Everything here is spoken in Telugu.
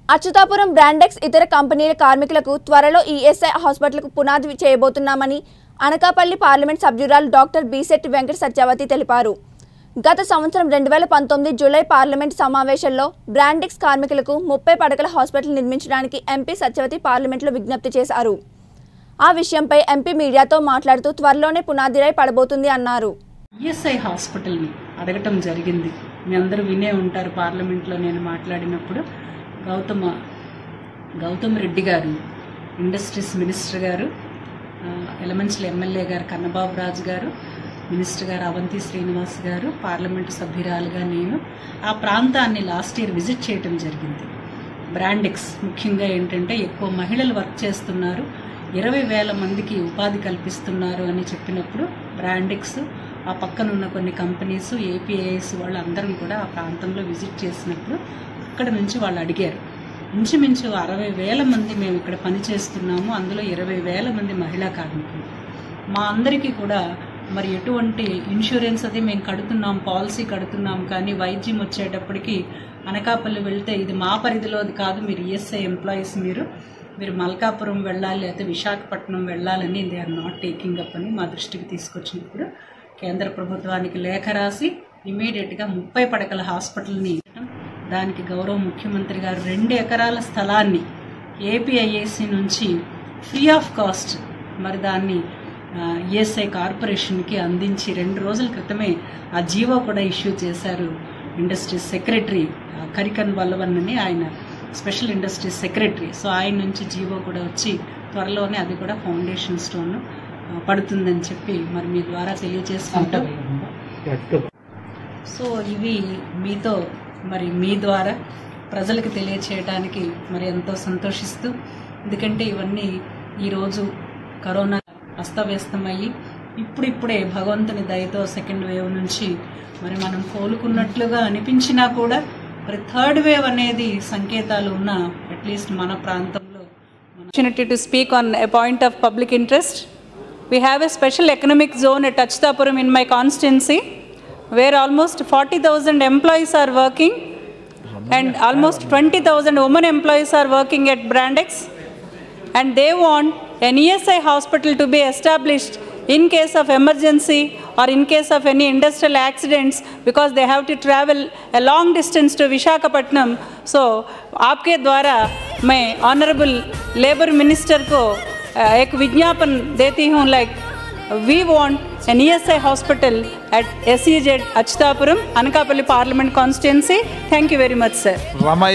అచ్యుతాపురం బ్రాండెక్స్ ఇతర కంపెనీల కార్మికులకు త్వరలో ఈఎస్ఐ హాస్పిటల్కు పునాది చేయబోతున్నామని అనకాపల్లి పార్లమెంట్ సభ్యురాలు డాక్టర్ బీసెట్టి వెంకట సత్యవతి తెలిపారు గత సంవత్సరం రెండు వేల పంతొమ్మిది జూలై పార్లమెంట్ సమావేశంలో బ్రాండెక్స్ కార్మికులకు ముప్పై పడకల హాస్పిటల్ నిర్మించడానికి ఎంపీ సత్యవతి పార్లమెంట్లో విజ్ఞప్తి చేశారు ఆ విషయంపై ఎంపీ మీడియాతో మాట్లాడుతూ త్వరలోనే పునాదిరై పడబోతుంది అన్నారు ఈఎస్ఐ హాస్పిటల్ని అడగటం జరిగింది మీ అందరూ వినే ఉంటారు పార్లమెంట్లో నేను మాట్లాడినప్పుడు గౌతమ గౌతమ్ రెడ్డి గారు ఇండస్ట్రీస్ మినిస్టర్ గారు ఆ, ఎలమంచిల ఎమ్మెల్యే గారు కన్నబాబు రాజు గారు మినిస్టర్ గారు అవంతి శ్రీనివాస్ గారు పార్లమెంటు సభ్యురాలుగా నేను ఆ ప్రాంతాన్ని లాస్ట్ ఇయర్ విజిట్ చేయటం జరిగింది బ్రాండెక్స్ ముఖ్యంగా ఏంటంటే ఎక్కువ మహిళలు వర్క్ చేస్తున్నారు ఇరవై వేల మందికి ఉపాధి కల్పిస్తున్నారు అని చెప్పినప్పుడు బ్రాండెక్స్ ఆ పక్కన ఉన్న కొన్ని కంపెనీస్ ఏపీఐఎస్ వాళ్ళందరం కూడా ఆ ప్రాంతంలో విజిట్ చేసినప్పుడు అక్కడ నుంచి వాళ్ళు అడిగారు ఇంచుమించు అరవై వేల మంది మేము ఇక్కడ పని చేస్తున్నాము అందులో ఇరవై వేల మంది మహిళా కార్మికులు మా అందరికీ కూడా మరి ఎటువంటి ఇన్సూరెన్స్ అది మేము కడుతున్నాం పాలసీ కడుతున్నాం కానీ వైద్యం వచ్చేటప్పటికి అనకాపల్లి వెళ్తే ఇది మా పరిధిలోది కాదు మీరు ఈఎస్ఐ ఎంప్లాయీస్ మీరు మీరు మల్కాపురం వెళ్ళాలి లేకపోతే విశాఖపట్నం వెళ్ళాలని they are not taking up అని మా దృష్టికి తీసుకొచ్చినప్పుడు కేంద్ర ప్రభుత్వానికి లేఖ రాసి ఇమీడియట్గా ముప్పై పడకల హాస్పిటల్ని దానికి గౌరవ ముఖ్యమంత్రి గారు రెండు ఎకరాల స్థలాన్ని ఏపీఐఏసి నుంచి ఫ్రీ ఆఫ్ కాస్ట్ మరి దాన్ని ఈఎస్ఐ కార్పొరేషన్కి అందించి రెండు రోజుల క్రితమే ఆ జీవో కూడా ఇష్యూ చేశారు ఇండస్ట్రీస్ సెక్రటరీ ఆ, కరికన్ వల్లవన్ అని ఆయన స్పెషల్ ఇండస్ట్రీస్ సెక్రటరీ సో ఆయన నుంచి జీవో కూడా వచ్చి త్వరలోనే అది కూడా ఫౌండేషన్ స్టోన్ ఆ, పడుతుందని చెప్పి మరి మీ ద్వారా తెలియజేసుకుంటాం సో ఇవి మీతో మరి మీ ద్వారా ప్రజలకు తెలియచేయడానికి మరి ఎంతో సంతోషిస్తూ ఎందుకంటే ఇవన్నీ ఈరోజు కరోనా అస్తవ్యస్తమయ్యి ఇప్పుడిప్పుడే భగవంతుని దయతో సెకండ్ వేవ్ నుంచి మరి మనం కోలుకున్నట్లుగా అనిపించినా కూడా మరి థర్డ్ వేవ్ అనేది సంకేతాలు ఉన్న అట్లీస్ట్ మన ప్రాంతంలో opportunity to speak on a point of public interest. We have a special economic zone at Achutapuram in my constituency where almost 40,000 employees are working and almost 20,000 women employees are working at Brandex and they want an ESI hospital to be established in case of emergency or in case of any industrial accidents because they have to travel a long distance to Vishakhapatnam. So, आपके द्वारा मैं ऑनरेबल लेबर मिनिस्टर को अ, एक विज्ञापन देती हूँ like we want an ESI hospital at SEZ Achutapuram, Anakapalli Parliament constituency. Thank you very much, sir. Ramaiah